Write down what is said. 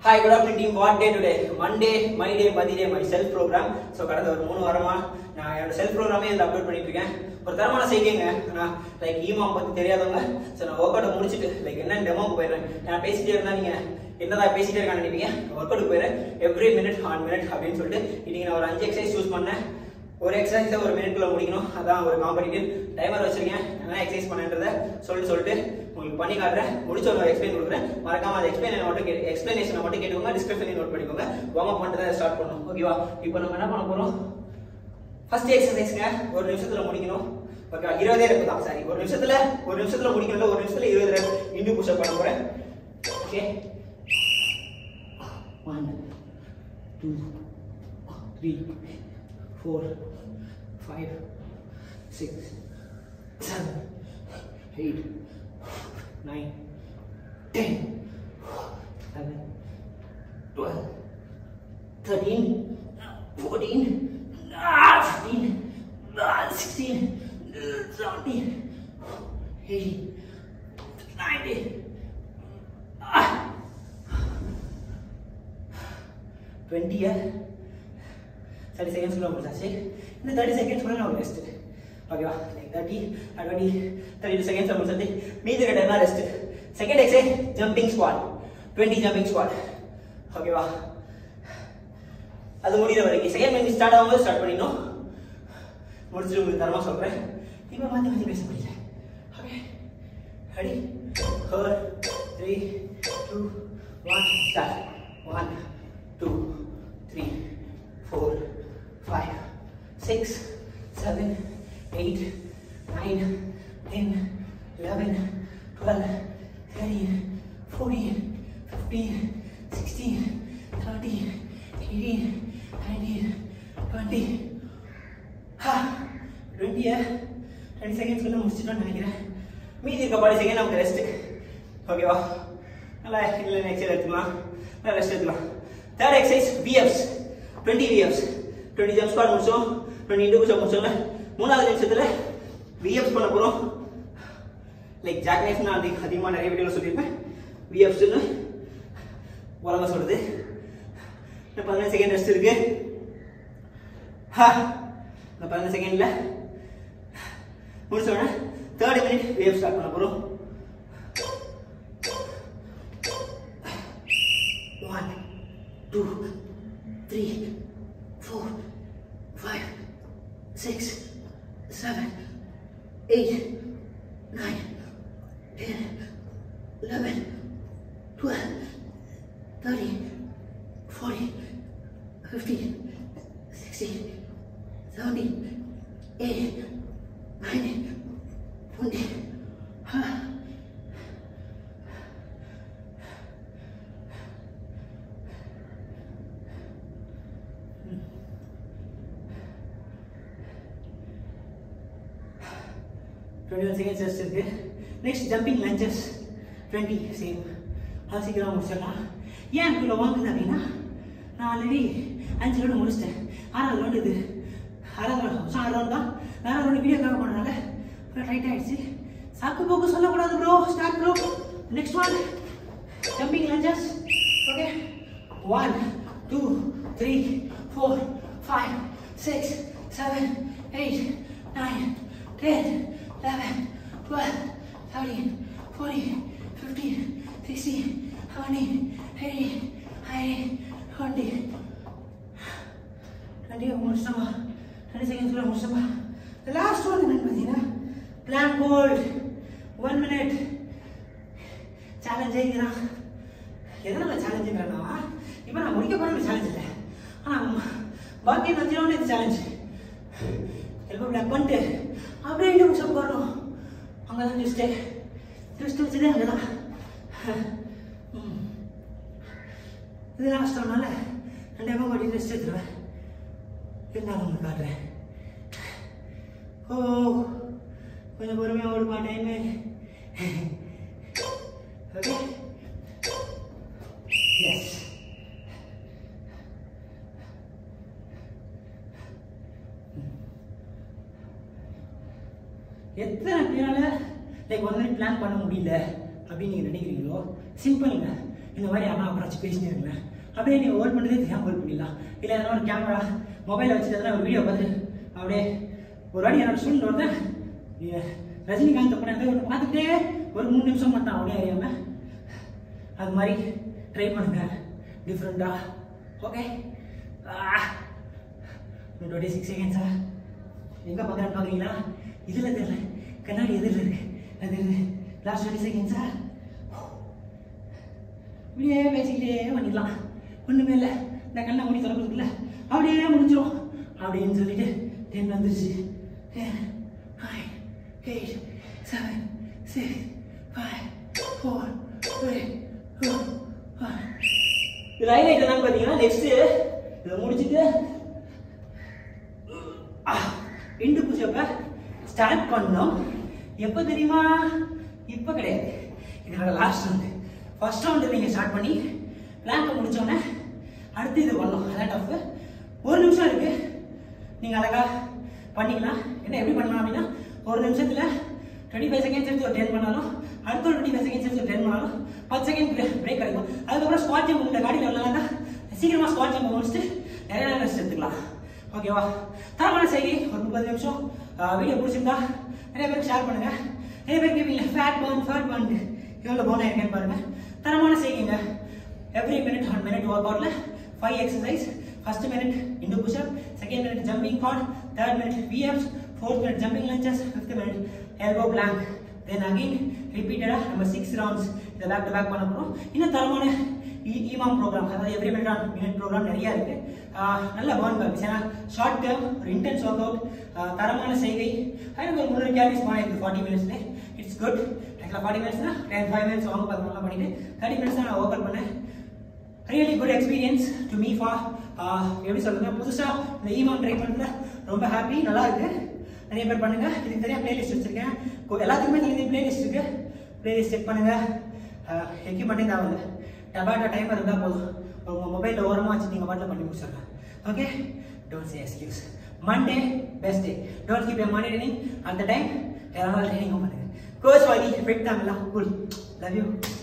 Hi good afternoon team what day today Monday my day மதி day my self program so கடந்த ஒரு மூணு வாரமா நான் என்னோட செல்ஃப் ப்ரோக்ராமே இதில் அப்லோட் பண்ணிட்டு இருக்கேன் ஒரு தரமான செய்திங்க நான் லைக் ஈமாம் பற்றி தெரியாதவங்க ஸோ நான் ஒர்க் அவுட் முடிச்சுட்டு லைக் என்னன்னு டெமோக்கு போயிடுறேன் நான் பேசிட்டே இருந்தா நீங்க என்னதான் பேசிட்டே இருக்கான்னு நினைப்பீங்க ஒர்க் அவுட் போயிடுறேன் எவ்ரி மினிட் ஆன் மினிட் அப்படின்னு சொல்லிட்டு இன்னைக்கு நான் ஒரு அஞ்சு எக்ஸசைஸ் சூஸ் பண்ணேன் ஒரு எக்ஸசைஸை ஒரு மினிட்குள்ள முடிக்கணும் அதான் ஒரு காம்படிட்டிவ் டைமர் வச்சிருக்கேன் என்ன எக்ஸசைஸ் பண்ணன்றத சொல்லிட்டு சொல்லிட்டு உங்களுக்கு பண்ணி காட்டுறேன் முடிச்ச ஒரு எக்ஸ்பிளைன் கொடுக்குறேன் மறக்காம அந்த எக்ஸ்பிளைன் மட்டும் கே எக்ஸ்பிளனேஷனை மட்டும் கேட்டுக்கோங்க டிஸ்கிரிப்ஷன்லையும் நோட் பண்ணிக்கோங்க வார்ம் அப் பண்ணிட்டு தான் ஸ்டார்ட் பண்ணணும் ஓகேவா இப்போ நம்ம என்ன பண்ண போறோம் ஃபர்ஸ்ட் எக்ஸசைஸ்ங்க ஒரு நிமிஷத்துல முடிக்கணும் ஓகே இருபதே ரெப்பு தான் சாரி ஒரு நிமிஷத்துல ஒரு நிமிஷத்துல முடிக்கணும்ல ஒரு நிமிஷத்துல இருபது ரெப் இண்டு புஷ் பண்ண போறேன் okay one two three four five six seven eight nine, ten, eleven, twelve, thirteen, fourteen, ah, fifteen, ah, sixteen, seventeen, eighteen, nineteen, ah, twenty thirty செகண்ட்ஸ்க்குள்ள முடிச்சாச்சு இந்த தேர்ட்டி செகண்ட்ஸ்க்குள்ள நான் ரெஸ்ட் ஓகேவா thirty twenty thirty two seconds முடிச்சது மீதி ரெண்டு என்ன rest second exercise jumping squat twenty jumping squat ஓகேவா அது முடிகிற வரைக்கும் செகண்ட் மினிட் ஸ்டார்ட் ஆகும்போது ஸ்டார்ட் பண்ணிடணும் முடிச்சுட்டு உங்களுக்கு தரமா சொல்றேன் இப்போ மாற்றி மாற்றி பேச முடியல okay ready four three two one start one two three four five six seven eight nine ten eleven twelve thirteen fourteen fifteen sixteen thirteen eighteen nineteen twenty ஹா டுவெண்ட்டியா டுவெண்ட்டி செகண்ட்ஸ்க்குள்ள முடிச்சிட்டோம்னு நினைக்கிறேன் மீதி இருக்க பாடி செகண்ட் நமக்கு ரெஸ்ட் ஓகேவா நல்லா இல்லை எக்ஸசைஸ் எடுத்துக்கலாம் நல்லா ரெஸ்ட் எடுத்துக்கலாம் தேர்ட் எக்ஸசைஸ் விஎஃப்ஸ் டுவெண்ட்டி விஎஃப்ஸ் டுவெண்ட்டி ஜம்ப் ஸ்குவாட் முடிச்சோம் டுவெண்ட்டி இன்டூ புஷ் முடிச்சோம்ல மூணாவது நிமிஷத்துல விஎஃப்ஸ் பண்ண போறோம் லைக் ஜாக் நைஃப் நான் அதிக- அதிகமா நிறைய வீடியோல சொல்லியிருப்பேன் விஎஃப்ஸ்னு உலக சொல்லுது இன்னும் பதினஞ்சு செகண்ட் ரெஸ்ட் இருக்கு ஹா இந்த பதினஞ்சு செகண்ட்ல முடிச்ச உடனே தேர்ட் மினிட் வேவ் ஸ்டார்ட் பண்ண போறோம் one two three four five six seven eight nine, ten, eleven, twelve, thirteen, fourteen, fifteen, sixteen, seventeen, eighteen, nineteen, twenty. Huh. Twenty one seconds rest இருக்கு next jumping lunges twenty same அது சீக்கிரம் முடிச்சிடலாம் ஏன் இவ்வளோ வாங்குது அப்படின்னா நான் ஆல்ரெடி அஞ்சு ரவுண்டு முடிச்சிட்டேன் ஆறாவது ரவுண்டு இது ஆறாவது ரவுண்ட் ஆறு ரவுண்ட் தான் வேற ரவுண்டு வீடியோக்காக போனனால ரைட் ஆயிடுச்சு சாக்கு போக்கு சொல்லக்கூடாது bro start bro next one jumping lunges okay one two three four five six seven eight nine ten eleven twelve thirteen fourteen fifteen sixteen seventeen eighteen nineteen twenty twenty முடிச்சிட்டோமா twenty செகண்ட்ஸ்க்குள்ள முடிச்சிட்டோமா last one என்னன்னு பார்த்தீங்கன்னா plank hold one minute சேலஞ்சே இதுதான் எதனால சேலஞ்சுங்கிறனா இப்போ நான் முடிக்க போகிற சேலஞ்ச் இல்லை ஆனால் பாக்கி நஞ்சினோன்னு இது சேலஞ்ச் எல்போ பிளாக் பண்ணிட்டு அப்படியே இன்னும் புஷப் போடணும் அங்கே தான் ட்விஸ்ட்டு ட்விஸ்ட் வச்சதே அங்கே தான் இது லாஸ்ட் ஆனால ரெண்டாயிரம் பாடி ட்விஸ்ட் எடுத்துருவேன் இருந்தாலும் உங்களுக்கு காட்டுறேன் ஓ கொஞ்சம் பொறுமையாக ஓடுமா டைமு ஓகே எஸ் எத்தனை பேரால லைக் ஒன் மினிட் பிளான் பண்ண முடியல அப்படின்னு நீங்கள் நினைக்கிறீங்களோ சிம்பிளுங்க இந்த மாதிரி அம்மா அப்புறம் வச்சு பேசினே இருங்களேன் அப்படியே நீ ஹோல்ட் பண்ணுறதே தெரியாமல் ஹோல்ட் பண்ணிடலாம் இல்லை எதனா ஒரு கேமரா மொபைலில் வச்சு எதனா ஒரு வீடியோ பார்த்து அப்படியே ஒரு வாட்டி என்னோட ஸ்டூடெண்ட் ஒருத்தன் நீ- ரஜினிகாந்த் படம் ஒன்று பார்த்துட்டே ஒரு மூணு நிமிஷம் மட்டும் அப்படியே அறியாம அது மாதிரி ட்ரை பண்ணுங்க டிஃப்ரெண்டா ஓகே டுவெண்ட்டி சிக்ஸ் செகண்ட்ஸா எங்கே பார்க்குறேன்னு பார்க்குறீங்களா இதில் தெரியல கண்ணாடி எதிரில் இருக்கு அது லாஸ்ட் டுவெண்ட்டி செகண்ட்ஸா இப்படியே பேசிக்கிட்டே பண்ணிடலாம் ஒன்றுமே இல்லை இந்த கண்ணை மூடி திறக்கிறதுக்குள்ள அப்படியே முடிஞ்சிடும் அப்படின்னு சொல்லிட்டு டென் வந்துருச்சு nine eight seven six five four three two one இது ஹைலைட் என்னன்னு பார்த்தீங்கன்னா நெக்ஸ்ட்டு இதை முடிச்சுட்டு இண்டு புஷப்பை ஸ்டார்ட் பண்ணோம் எப்போ தெரியுமா இப்போ கிடையாது இதோட லாஸ்ட் ரவுண்டு ஃபர்ஸ்ட் ரவுண்டு நீங்கள் ஸ்டார்ட் பண்ணி பிளாங்கை முடிச்சோடனே அடுத்து இது பண்ணணும் அதான் டஃப் ஒரு நிமிஷம் இருக்கு நீங்கள் அழகா பண்ணிக்கலாம் என்ன எப்படி பண்ணலாம் அப்படின்னா ஒரு நிமிஷத்தில் டுவெண்ட்டி ஃபைவ் செகண்ட்ஸ் எடுத்து ஒரு டென் பண்ணாலும் அடுத்த ஒரு டுவெண்ட்டி ஃபைவ் செகண்ட்ஸ் எடுத்து ஒரு டென் பண்ணாலும் பத்து செகண்ட் பிரேக் கிடைக்கும் அதுக்கப்புறம் ஸ்குவாட் ஜம்ப் உங்களை காடியில் விளாண்டா சீக்கிரமாக ஸ்குவாட் ஜம்ப் முடிச்சுட்டு நிறைய நேரம் ரெஸ்ட் எடுத்துக்கலாம் ஓகேவா தரமான செய்தி ஒரு முப்பது நிமிஷம் வீடியோ பிடிச்சிருந்தா நிறைய பேருக்கு ஷேர் பண்ணுங்க நிறைய பேர் கேட்பீங்க ஃபேட் பர்ன் ஃபேட் பர்ன் எவ்வளோ போனா இருக்கேன்னு பாருங்க தரமான செய்யுங்க every minute one minute work அவுட்ல five exercise first minute into pushup second minute jumping கார்ட் தேர்ட் மினிட் விஎப்ஸ் fourth minute jumping lunges fifth minute elbow plank then again ரிப்பீட்டடா நம்ம சிக்ஸ் ரவுண்ட்ஸ் இதை பேக் டு பேக் பண்ண போறோம் இன்னும் தரமான இமாம் ப்ரோக்ராம் அதாவது every minute on minute program நிறைய இருக்கு ஆஹ் நல்ல பேர்ன் பேக்ஸ் ஏன்னா ஷார்ட் டேர்ம் ஒரு இன்டென்ஸ் ஒர்க் அவுட் தரமான செய்கை எனக்கு ஒரு முந்நூறு கேலரிஸ் போனேன் இது ஃபார்ட்டி மினிட்ஸ்ல இட்ஸ் குட் ஆக்சுவலாக ஃபார்ட்டி மினிட்ஸ்னா டென் ஃபைவ் மினிட்ஸ் வாங்க பார்த்து நல்லா பண்ணிட்டு தேர்ட்டி மினிட்ஸ் தான் நான் ஒர்க் அவுட் பண்ணேன் really good experience to me for எப்படி சொல்றது புதுசா இந்த இமாம் ட்ரை பண்ணல ரொம்ப ஹாப்பி நல்லா இருக்கு நிறைய பேர் பண்ணுங்க இதுக்கு தனியாக பிளேலிஸ்ட் வச்சிருக்கேன் கொ- எல்லாத்துக்குமே தனி பிளேலிஸ்ட் இருக்கு பிளேலிஸ்ட் செக் பண்ணுங்க எக்யூப்மெண்ட்டே தேவை இல்லை டபாட்டா டைமர் இருந்தால் போதும் உங்கள் மொபைலில் ஓரமாக வச்சு நீங்கள் பாட்டில் பண்ணி முடிச்சிடலாம் okay don't say excuse Monday best day don't keep a money training அந்த டைம் யாராவது ட்ரைனிங்கும் பண்ணுங்க கோச் வாங்கி ஃபிட் தான் எல்லாம் கூல் லவ் யூ